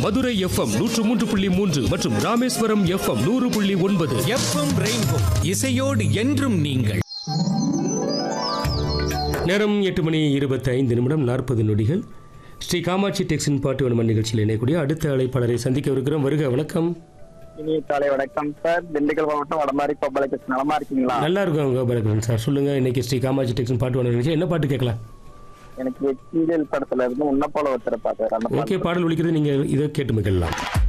Madurai FM நூற்று மூன்று புள்ளி மூன்று மற்றும் ராமேஸ்வரம் எஃப்எம் நூறு புள்ளி ஒன்பது எஃப்எம் ரெயின்போ இசையோடு என்றும் நீங்கள் நேரம் எட்டு மணி இருபத்தி ஐந்து நிமிடம் நாற்பது நொடிகள் ஸ்ரீ காமாட்சி டெக்ஸின் பாட்டு வனமன் நிகழ்ச்சியில் இணையக்கூடிய அடுத்த அழைப்பாளரை சந்திக்க இருக்கிறோம் வருக வணக்கம் இனிய காலை வணக்கம் சார் திண்டுக்கல் மாவட்டம் வடமாரி பப்பளக்கு நலமா இருக்கீங்களா நல்லா இருக்கும் கோபாலகிருஷ்ணன் சார் சொல்லுங்க இன்னைக்கு ஸ்ரீ காமாட்சி டெக்ஸின் பாட்டு வன நிகழ்ச்சி என்ன பாட்டு கேட்கலாம் எனக்கு சீரியல் படத்துல இருந்து உன்ன போல ஒருத்தரை பார்த்தாரு அந்த ஓகே பாடல் ஒழிக்கிறது நீங்க இதை கேட்டு மகிழலாம்